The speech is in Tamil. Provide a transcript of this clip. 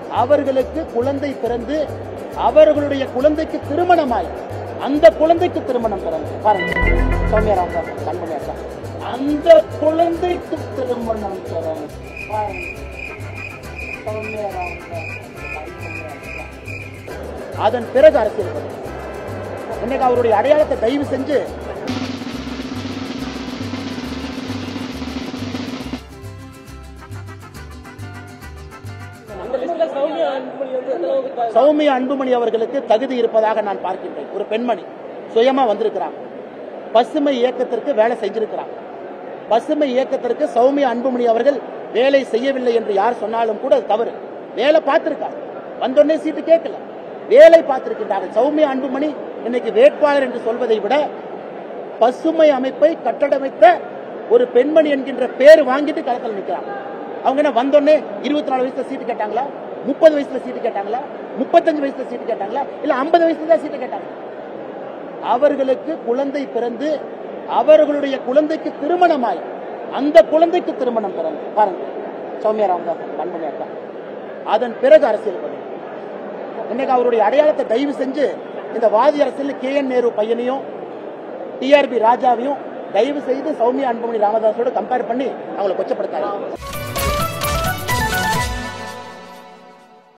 அவர்களுக்கு குழந்தை பிறந்து அவர்களுடைய குழந்தைக்கு திருமணமாய் அந்த குழந்தைக்கு திருமணம் பிறந்து பாருங்க சௌமியா ராமதாஸ் கண்மணி அக்கா அந்த குழந்தைக்கு திருமணம் பிறந்து பாருங்க சௌமியா ராமதாஸ் கண்மணி அக்கா. அதன் பிறகு அரசியல் பண்ணு. இன்னைக்கு அவருடைய அடையாளத்தை தயவு செஞ்சு அந்த லிஸ்ட்ல சௌமியா அன்புமணி வந்து எந்த அளவுக்கு பா- சௌமியா அன்புமணி அவர்களுக்கு தகுதி இருப்பதாக நான் பார்க்கின்றேன் ஒரு பெண்மணி சுயமா வந்திருக்கிறாங்க பசுமை இயக்கத்திற்கு வேலை செஞ்சிருக்கிறாங்க பசுமை இயக்கத்திற்கு சௌமியா அன்புமணி அவர்கள் வேலை செய்யவில்லை என்று யார் சொன்னாலும் கூட அது தவறு வேலை பார்த்திருக்காங்க வந்தோடனே சீட்டு கேட்கல வேலை பார்த்திருக்கின்றார்கள் சௌமியா அன்புமணி இன்னைக்கு வேட்பாளர் என்று சொல்வதை விட பசுமை அமைப்பை கட்டடமைத்த ஒரு பெண்மணி என்கின்ற பேர் வாங்கிட்டு களத்தில் நிற்கிறாங்க அவங்க என்ன வந்தோடனே இருபத்தி நாலு வயசுல சீட்டு கேட்டாங்களா முப்பது வயசுல சீட்டு கேட்டாங்களா முப்பத்தஞ்சு வயசுல சீட்டு கேட்டாங்களா இல்ல ஐம்பது வயசுல தான் சீட்டு கேட்டாங்க அவர்களுக்கு குழந்தை பிறந்து அவர்களுடைய குழந்தைக்கு திருமணமாய் அந்த குழந்தைக்கு திருமணம் பிறந்து பாருங்க சௌமியா ராமதாஸ் கண்மணி அக்கா அதன் பிறகு அரசியல் பண்ணு இன்னைக்கு அவருடைய அடையாளத்தை தயவு செஞ்சு இந்த வாதி அரசியல் கே என் நேரு பையனையும் டிஆர்பி ராஜாவையும் தயவு செய்து சௌமியா அன்புமணி ராமதாஸோட கம்பேர் பண்ணி அவங்களை கொச்சப்படுத்தாங்க